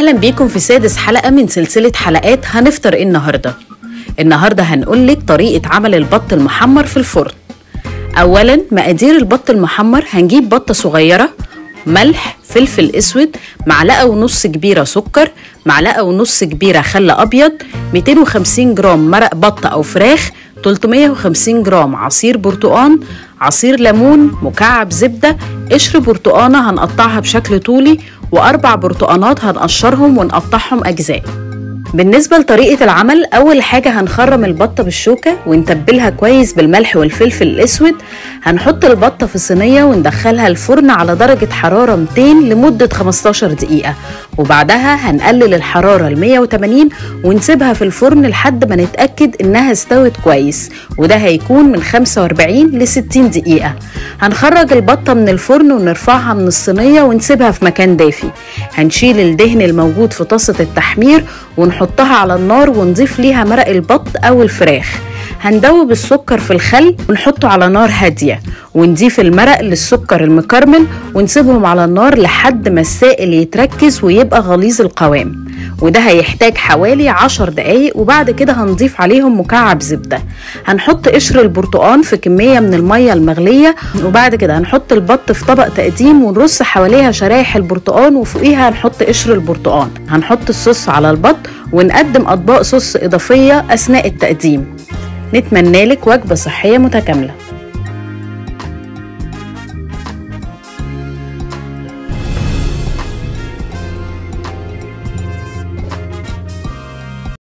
اهلا بيكم في سادس حلقه من سلسله حلقات هنفطر ايه النهارده النهارده هنقولك طريقه عمل البط المحمر في الفرن اولا مقادير البط المحمر هنجيب بطه صغيره ملح فلفل اسود معلقه ونص كبيره سكر معلقه ونص كبيره خل ابيض 250 جرام مرق بط او فراخ 350 جرام عصير برتقان عصير ليمون مكعب زبده قشر برتقانه هنقطعها بشكل طولي واربع برتقانات هنقشرهم ونقطعهم اجزاء بالنسبة لطريقة العمل أول حاجة هنخرم البطة بالشوكة ونتبلها كويس بالملح والفلفل الأسود هنحط البطة في صينية وندخلها الفرن على درجة حرارة 200 لمدة 15 دقيقة وبعدها هنقلل الحرارة ل 180 ونسيبها في الفرن لحد ما نتأكد إنها استوت كويس وده هيكون من 45 ل 60 دقيقة هنخرج البطة من الفرن ونرفعها من الصينية ونسيبها في مكان دافي هنشيل الدهن الموجود في طاسة التحمير ونحطها على النار ونضيف ليها مرق البط أو الفراخ هندوب السكر في الخل ونحطه على نار هادية ونضيف المرق للسكر المكرمل ونسيبهم على النار لحد ما السائل يتركز ويبقى غليظ القوام وده هيحتاج حوالي عشر دقايق وبعد كده هنضيف عليهم مكعب زبدة هنحط قشر البرتقان في كمية من المية المغلية وبعد كده هنحط البط في طبق تقديم ونرص حواليها شرايح البرتقان وفوقيها هنحط قشر البرتقان هنحط الصوص على البط ونقدم أطباق صوص إضافية أثناء التقديم نتمنى لك وجبة صحية متكاملة